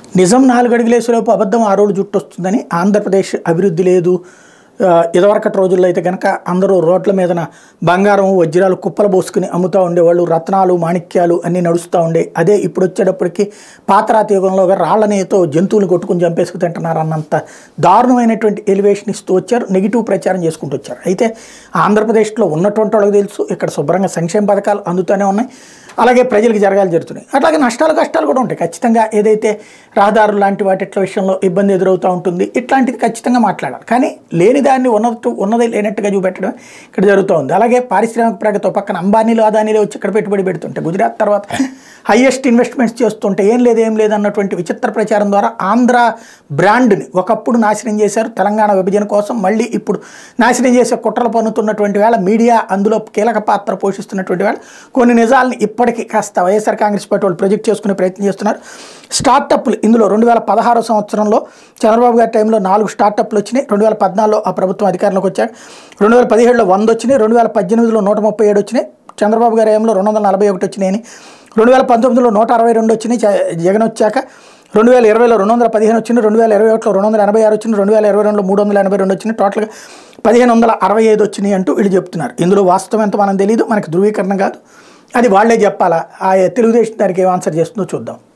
నిజం నాలుగు అడుగులేసేలోపు అబద్ధం ఆ రోజు జుట్టు వస్తుందని ఆంధ్రప్రదేశ్ అభివృద్ధి లేదు ఆ, ఇదివరకటి రోజుల్లో అయితే కనుక అందరూ రోడ్ల మీదన బంగారం వజ్రాలు కుప్పలు పోసుకుని అమ్ముతూ ఉండేవాళ్ళు రత్నాలు మాణిక్యాలు అన్నీ నడుస్తూ ఉండే అదే ఇప్పుడు వచ్చేటప్పటికి పాతరాతి యుగంలో రాళ్లనేతో జంతువులు కొట్టుకుని చంపేసుకు తింటున్నారు అన్నంత దారుణమైనటువంటి ఎలివేషన్ ఇస్తూ వచ్చారు నెగిటివ్ ప్రచారం చేసుకుంటూ వచ్చారు అయితే ఆంధ్రప్రదేశ్లో ఉన్నటువంటి వాళ్ళకి తెలుసు ఇక్కడ శుభ్రంగా సంక్షేమ పథకాలు అందుతూనే ఉన్నాయి అలాగే ప్రజలకు జరగాలి జరుగుతున్నాయి అట్లాగే నష్టాలు కష్టాలు కూడా ఉంటాయి ఖచ్చితంగా ఏదైతే రహదారులు లాంటి వాటిట్ల విషయంలో ఇబ్బంది ఎదురవుతూ ఉంటుంది ఇట్లాంటిది ఖచ్చితంగా మాట్లాడాలి కానీ లేని దాన్ని ఉన్నట్టు ఉన్నది లేనట్టుగా చూపెట్టడం ఇక్కడ జరుగుతూ ఉంది అలాగే పారిశ్రామిక ప్రగతితో పక్కన అంబానీలు అదానీలు వచ్చి ఇక్కడ పెట్టుబడి పెడుతుంటే గుజరాత్ తర్వాత హయ్యెస్ట్ ఇన్వెస్ట్మెంట్స్ చేస్తుంటే ఏం లేదు ఏం లేదు అన్నటువంటి విచిత్ర ప్రచారం ద్వారా ఆంధ్ర బ్రాండ్ని ఒకప్పుడు నాశనం చేశారు తెలంగాణ విభజన కోసం మళ్ళీ ఇప్పుడు నాశనం చేసే కుట్రలు పన్నుతున్నటువంటి వేళ మీడియా అందులో కీలక పాత్ర పోషిస్తున్నటువంటి వేళ కొన్ని నిజాలని ఇప్పటికీ కాస్త వైఎస్ఆర్ కాంగ్రెస్ పార్టీ వాళ్ళు ప్రొజెక్ట్ చేసుకునే ప్రయత్నం చేస్తున్నారు స్టార్టప్లు ఇందులో రెండు వేల పదహారో సంవత్సరంలో చంద్రబాబు గారి టైంలో నాలుగు స్టార్టప్లు వచ్చినాయి రెండు వేల పద్నాలుగులో ఆ ప్రభుత్వం అధికారంలోకి వచ్చాక రెండు వేల పదిహేడులో వంద వచ్చినాయి రెండు వేల పద్దెనిమిదిలో నూట ముప్పై ఏడు వచ్చినాయి చంద్రబాబు గారి ఏమో రెండు వందల నలభై ఒకటి వచ్చినాయని రెండు వేల పంతొమ్మిదిలో నూట అరవై రెండు వచ్చినాయి జ- జగన్ వచ్చాక రెండు వేల ఇరవైలో రెండు వందల పదిహేను వచ్చింది రెండు వేల ఇరవై ఒకటిలో రెండు వందల ఎనభై ఆరు వచ్చింది రెండు వేల ఇరవై రెండులో మూడు వందల ఎనభై రెండు వచ్చినాయి టోటల్గా పదిహేను వందల అరవై ఐదు వచ్చినాయి అంటూ వీళ్ళు చెప్తున్నారు ఇందులో వాస్తవం ఎంత మనం తెలియదు మనకి ధృవీకరణ కాదు అది వాళ్ళే చెప్పాలా ఆ తెలుగుదేశం దానికి ఏం ఆన్సర్ చేస్తుందో చూద్దాం